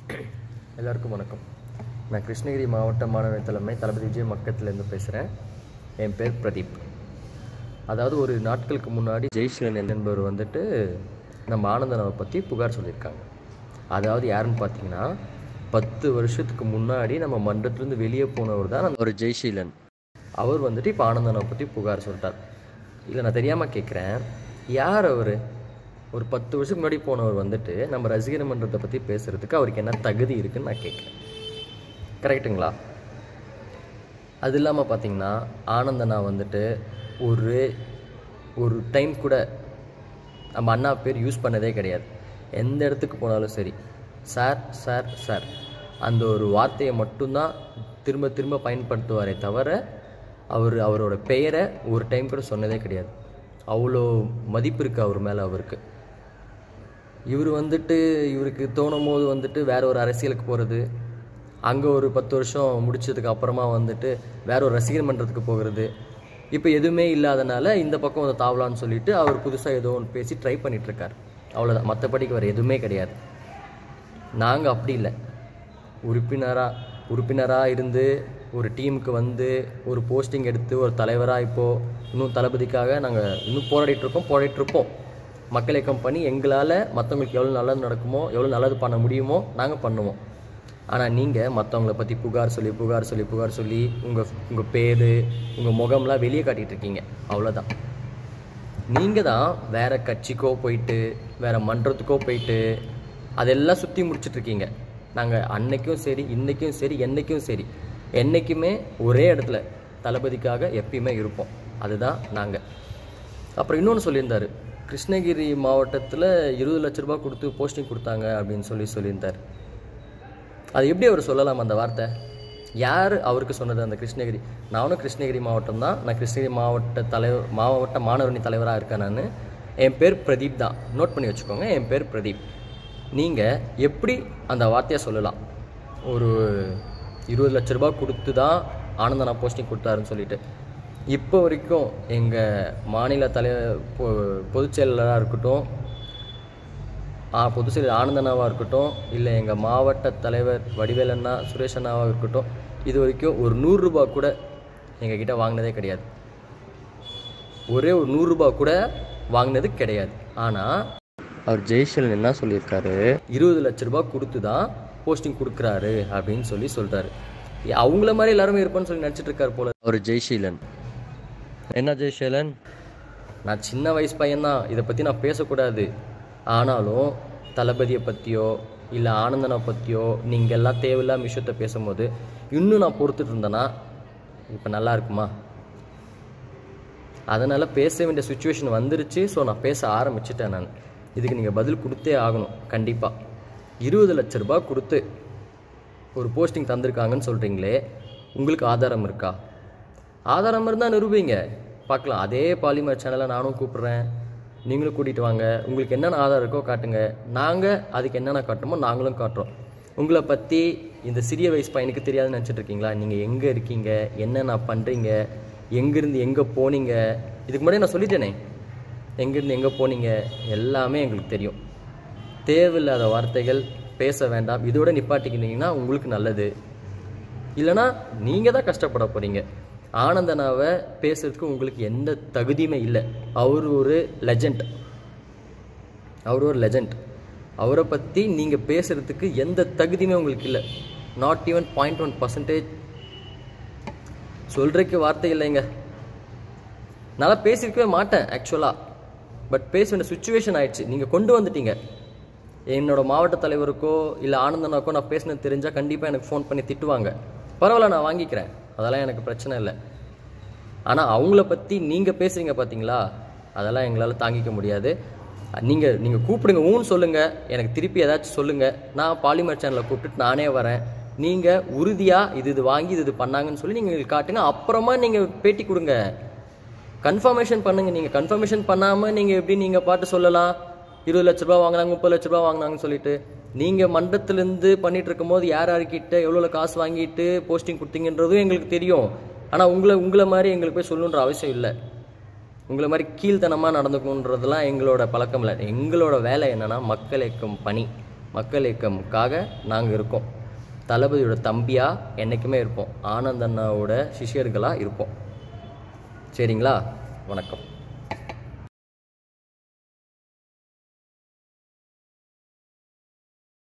எல்லாருக்கும் வணக்கம் நான் கிருஷ்ணகிரி மாவட்ட மாணவர் தலைமை தளபதி விஜய் மக்கத்திலேருந்து பேசுகிறேன் என் பேர் பிரதீப் அதாவது ஒரு நாட்களுக்கு முன்னாடி ஜெய்ஸ்ரீலன் என்பவர் வந்துட்டு நம்ம ஆனந்தனாவை பற்றி புகார் சொல்லியிருக்காங்க அதாவது யாருன்னு பார்த்தீங்கன்னா பத்து வருஷத்துக்கு முன்னாடி நம்ம மன்றத்துலேருந்து வெளியே போனவர் தான் அந்த ஒரு ஜெய்ஷீலன் அவர் வந்துட்டு இப்போ ஆனந்தனாவை பற்றி புகார் சொல்லிட்டார் இல்லை நான் தெரியாமல் கேட்குறேன் யார் அவர் ஒரு பத்து வருஷத்துக்கு முன்னாடி போனவர் வந்துட்டு நம்ம ரசிகர் மன்றத்தை பற்றி பேசுகிறதுக்கு அவருக்கு என்ன தகுதி இருக்குன்னு நான் கேட்குறேன் கரெக்டுங்களா அது இல்லாமல் பார்த்தீங்கன்னா ஆனந்தனா வந்துட்டு ஒரு ஒரு டைம் கூட நம்ம அண்ணா பேர் யூஸ் பண்ணதே கிடையாது எந்த இடத்துக்கு போனாலும் சரி சார் சார் சார் அந்த ஒரு வார்த்தையை மட்டும்தான் திரும்ப திரும்ப பயன்படுத்துவாரே தவிர அவர் அவரோட பெயரை ஒரு டைம் கூட சொன்னதே கிடையாது அவ்வளோ மதிப்பு இருக்குது அவர் மேலே அவருக்கு இவர் வந்துட்டு இவருக்கு தோணும் போது வந்துட்டு வேற ஒரு அரசியலுக்கு போகிறது அங்கே ஒரு பத்து வருஷம் முடிச்சதுக்கு அப்புறமா வந்துட்டு வேற ஒரு ரசிகர் மன்றத்துக்கு போகிறது இப்போ எதுவுமே இல்லாதனால இந்த பக்கம் வந்து தாவலான்னு சொல்லிட்டு அவர் புதுசாக ஏதோ ஒன்று பேசி ட்ரை பண்ணிட்டு இருக்காரு அவ்வளோதான் மற்றபடிக்கு வேறு எதுவுமே கிடையாது நாங்கள் அப்படி இல்லை உறுப்பினராக உறுப்பினராக இருந்து ஒரு டீமுக்கு வந்து ஒரு போஸ்டிங் எடுத்து ஒரு தலைவராக இப்போது இன்னும் தளபதிக்காக நாங்கள் இன்னும் போராடிட்டு இருக்கோம் போராடிட்டு இருப்போம் மக்கள் இயக்கம் பண்ணி எங்களால் மற்றவங்களுக்கு எவ்வளோ நல்லது நடக்குமோ எவ்வளோ நல்லது பண்ண முடியுமோ நாங்கள் பண்ணுவோம் ஆனால் நீங்கள் மற்றவங்கள பற்றி புகார் சொல்லி புகார் சொல்லி புகார் சொல்லி உங்கள் உங்கள் பேர் உங்கள் முகம்லாம் வெளியே காட்டிகிட்டு இருக்கீங்க அவ்வளோதான் நீங்கள் தான் வேறு கட்சிக்கோ போயிட்டு வேறு மன்றத்துக்கோ போயிட்டு அதெல்லாம் சுற்றி முடிச்சிட்ருக்கீங்க நாங்கள் அன்னைக்கும் சரி இன்றைக்கும் சரி என்றைக்கும் சரி என்றைக்குமே ஒரே இடத்துல தளபதிக்காக எப்பயுமே இருப்போம் அதுதான் நாங்கள் அப்புறம் இன்னொன்று சொல்லியிருந்தார் கிருஷ்ணகிரி மாவட்டத்தில் இருபது லட்ச ரூபாய் கொடுத்து போஸ்டிங் கொடுத்தாங்க அப்படின்னு சொல்லி சொல்லியிருந்தார் அது எப்படி அவர் சொல்லலாம் அந்த வார்த்தை யார் அவருக்கு சொன்னது அந்த கிருஷ்ணகிரி நானும் கிருஷ்ணகிரி மாவட்டம் தான் நான் கிருஷ்ணகிரி மாவட்ட தலைவர் மாவட்ட மாணவரணி தலைவராக இருக்கேன் நான் என் பேர் பிரதீப் தான் நோட் பண்ணி வச்சுக்கோங்க என் பேர் பிரதீப் நீங்கள் எப்படி அந்த வார்த்தையை சொல்லலாம் ஒரு இருபது லட்ச ரூபாய் கொடுத்து தான் ஆனந்தனா போஸ்டிங் கொடுத்தாருன்னு சொல்லிட்டு இப்போ வரைக்கும் எங்கள் மாநில தலைவர் பொ பொதுச் செயலாளராக இருக்கட்டும் ஆ பொதுச் செயலர் ஆனந்தனாவாக இருக்கட்டும் இல்லை எங்கள் மாவட்ட தலைவர் வடிவேல் அண்ணா சுரேஷ் அண்ணாவாக இருக்கட்டும் இது வரைக்கும் ஒரு நூறுரூபா கூட எங்ககிட்ட வாங்கினதே கிடையாது ஒரே ஒரு நூறுரூபா கூட வாங்கினது கிடையாது ஆனால் அவர் ஜெய்ஷலன் என்ன சொல்லியிருக்காரு இருபது லட்ச ரூபாய் கொடுத்து தான் போஸ்டிங் கொடுக்குறாரு அப்படின்னு சொல்லி சொல்கிறாரு அவங்கள மாதிரி எல்லாருமே இருப்பான்னு சொல்லி நினச்சிட்டு இருக்காரு போல அவர் ஜெய்ஷீலன் என்ன ஜெய்ஷீலன் நான் சின்ன வயசு பையன்தான் இதை பற்றி நான் பேசக்கூடாது ஆனாலும் தளபதியை பற்றியோ இல்லை ஆனந்தனை பற்றியோ நீங்கள் எல்லாம் தேவையில்லாம விஷயத்த பேசும்போது இன்னும் நான் பொறுத்துட்டு இருந்தேன்னா இப்போ நல்லா இருக்குமா அதனால் பேச வேண்டிய சுச்சுவேஷன் வந்துருச்சு ஸோ நான் பேச ஆரம்பிச்சிட்டேன் நான் இதுக்கு நீங்கள் பதில் கொடுத்தே ஆகணும் கண்டிப்பாக இருபது லட்ச ரூபாய் கொடுத்து ஒரு போஸ்டிங் தந்திருக்காங்கன்னு சொல்கிறீங்களே உங்களுக்கு ஆதாரம் இருக்கா ஆதாரம் இருந்தால் நிரூபிங்க பார்க்கலாம் அதே பாலிமர் சேனலை நானும் கூப்பிட்றேன் நீங்களும் கூட்டிகிட்டு வாங்க உங்களுக்கு என்னென்ன ஆதாரம் இருக்கோ காட்டுங்க நாங்கள் அதுக்கு என்னென்ன காட்டுமோ நாங்களும் காட்டுறோம் உங்களை பற்றி இந்த சிறிய வயசு பையனுக்கு தெரியாதுன்னு நினச்சிட்டு இருக்கீங்களா நீங்கள் எங்கே இருக்கீங்க என்னென்ன பண்ணுறீங்க எங்கேருந்து எங்கே போனீங்க இதுக்கு முன்னாடி நான் சொல்லிட்டேனே எங்கேருந்து எங்கே போனீங்க எல்லாமே எங்களுக்கு தெரியும் தேவையில்லாத வார்த்தைகள் பேச வேண்டாம் இதோட நிப்பாட்டிக்கிட்டீங்கன்னா உங்களுக்கு நல்லது இல்லைனா நீங்கள் தான் கஷ்டப்பட போகிறீங்க ஆனந்தனாவை பேசுறதுக்கு உங்களுக்கு எந்த தகுதியுமே இல்லை அவர் ஒரு லெஜண்ட் அவர் ஒரு லெஜண்ட் அவரை பற்றி நீங்கள் பேசுகிறதுக்கு எந்த தகுதியுமே உங்களுக்கு இல்லை not even point one percentage சொல்கிறதுக்கு வார்த்தை இல்லைங்க நல்லா பேசியிருக்கவே மாட்டேன் ஆக்சுவலாக பட் பேச வேண்டிய சுச்சுவேஷன் ஆயிடுச்சு நீங்கள் கொண்டு வந்துட்டீங்க என்னோட மாவட்ட தலைவருக்கோ இல்லை ஆனந்தனாக்கோ நான் பேசினது தெரிஞ்சால் கண்டிப்பாக எனக்கு ஃபோன் பண்ணி திட்டுவாங்க பரவாயில்ல நான் வாங்கிக்கிறேன் அதெல்லாம் எனக்கு பிரச்சனை இல்லை ஆனால் அவங்கள பற்றி நீங்கள் பேசுகிறீங்க பார்த்தீங்களா அதெல்லாம் எங்களால் தாங்கிக்க முடியாது நீங்கள் நீங்கள் கூப்பிடுங்க ஊன்னு சொல்லுங்கள் எனக்கு திருப்பி ஏதாச்சும் சொல்லுங்கள் நான் பாலிமர் சேனலில் கூப்பிட்டுட்டு நானே வரேன் நீங்கள் உறுதியாக இது இது வாங்கி இது இது பண்ணாங்கன்னு சொல்லி நீங்கள் எங்களுக்கு காட்டுங்க அப்புறமா நீங்கள் பேட்டி கொடுங்க கன்ஃபர்மேஷன் பண்ணுங்க நீங்கள் கன்ஃபர்மேஷன் பண்ணாமல் நீங்கள் எப்படி நீங்கள் பாட்டு சொல்லலாம் இருபது லட்ச ரூபா வாங்கினாங்க முப்பது லட்ச ரூபா வாங்கினாங்கன்னு சொல்லிட்டு நீங்கள் மண்டலத்துலேருந்து பண்ணிட்டு இருக்கும்போது யார் யார்கிட்ட எவ்வளோ காசு வாங்கிட்டு போஸ்டிங் கொடுத்தீங்கன்றதும் எங்களுக்கு தெரியும் ஆனால் உங்களை உங்களை மாதிரி எங்களுக்கு போய் சொல்லணுன்ற அவசியம் இல்லை உங்களை மாதிரி கீழ்த்தனமாக நடந்துக்கணுன்றதெல்லாம் எங்களோட பழக்கம் இல்லை எங்களோட வேலை என்னன்னா மக்கள் இயக்கம் பணி மக்கள் இயக்கம்காக நாங்கள் இருக்கோம் தளபதியோட தம்பியாக என்றைக்குமே இருப்போம் ஆனந்த் அண்ணாவோட சிஷ்யர்களாக இருப்போம் சரிங்களா வணக்கம்